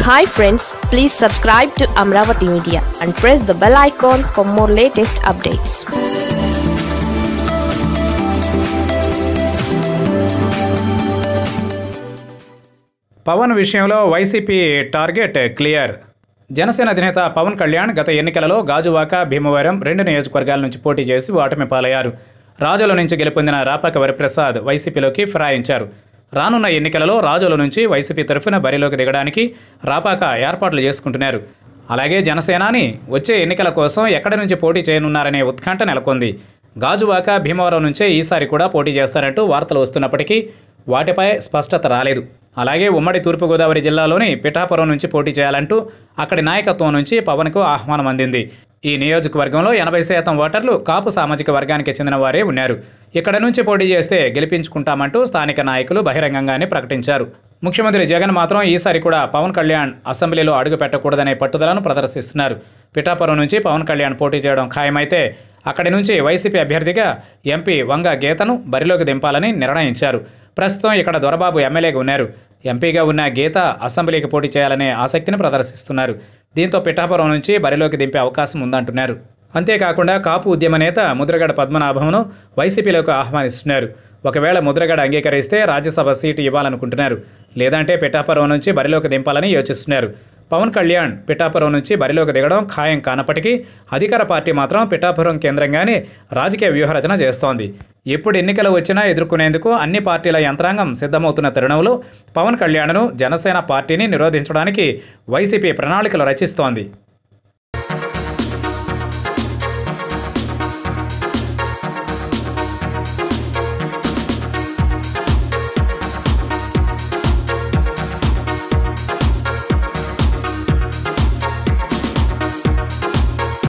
hi friends please subscribe to Amaravati media and press the bell icon for more latest updates Pawan విషయంలో YCP target clear Janasena అధినేత పవన్ కళ్యాణ్ గత ఎన్నికలలో గాజువాక భీమవరం రెండు నియోజకవర్గాల నుంచి పోటీ చేసి ఓటమి పాలయ్యారు రాజుల నుంచి గెలుపొందిన రాపాక వరప్రసాద్ వైసీపీలోకి ఫిరాయించారు రానున్న ఎన్నికలలో రాజుల నుంచి వైసీపీ తరఫున బరిలోకి దిగడానికి రాపాక ఏర్పాట్లు చేసుకుంటున్నారు అలాగే జనసేనాని వచ్చే ఎన్నికల కోసం ఎక్కడి నుంచి పోటీ చేయనున్నారనే ఉత్కంఠ నెలకొంది గాజువాక భీమవరం నుంచే ఈసారి కూడా పోటీ చేస్తారంటూ వార్తలు వస్తున్నప్పటికీ వాటిపై స్పష్టత రాలేదు అలాగే ఉమ్మడి తూర్పుగోదావరి జిల్లాలోని పిఠాపురం నుంచి పోటీ చేయాలంటూ అక్కడి నాయకత్వం నుంచి పవన్కు ఆహ్వానం అందింది ఈ నియోజకవర్గంలో ఎనభై శాతం ఓటర్లు కాపు సామాజిక వర్గానికి చెందిన వారే ఉన్నారు ఇక్కడ నుంచి పోటీ చేస్తే గెలిపించుకుంటామంటూ స్థానిక నాయకులు బహిరంగంగానే ప్రకటించారు ముఖ్యమంత్రి జగన్ మాత్రం ఈసారి కూడా పవన్ కళ్యాణ్ అసెంబ్లీలో అడుగు పెట్టకూడదనే పట్టుదలను ప్రదర్శిస్తున్నారు పిఠాపురం నుంచి పవన్ కళ్యాణ్ పోటీ చేయడం ఖాయమైతే అక్కడి నుంచి వైసీపీ అభ్యర్థిగా ఎంపీ వంగ గీతను బరిలోకి దింపాలని నిర్ణయించారు ప్రస్తుతం ఇక్కడ దొరబాబు ఎమ్మెల్యేగా ఉన్నారు ఎంపీగా ఉన్న గీత అసెంబ్లీకి పోటీ చేయాలనే ఆసక్తిని ప్రదర్శిస్తున్నారు దీంతో పిఠాపురం నుంచి బరిలోకి దింపే అవకాశం ఉందంటున్నారు అంతేకాకుండా కాపు ఉద్యమ నేత ముద్రగడ పద్మనాభంను వైసీపీలోకి ఆహ్వానిస్తున్నారు ఒకవేళ ముద్రగడ అంగీకరిస్తే రాజ్యసభ సీటు ఇవ్వాలనుకుంటున్నారు లేదంటే పిఠాపురం నుంచి బరిలోకి దింపాలని యోచిస్తున్నారు పవన్ కళ్యాణ్ పిఠాపురం నుంచి బరిలోకి దిగడం ఖాయం కానప్పటికీ అధికార పార్టీ మాత్రం పిఠాపురం కేంద్రంగానే రాజకీయ వ్యూహరచన చేస్తోంది ఎప్పుడు ఎన్నికలు వచ్చినా ఎదుర్కొనేందుకు అన్ని పార్టీల యంత్రాంగం సిద్ధమవుతున్న తరుణంలో పవన్ కళ్యాణ్ను జనసేన పార్టీని నిరోధించడానికి వైసీపీ ప్రణాళికలు రచిస్తోంది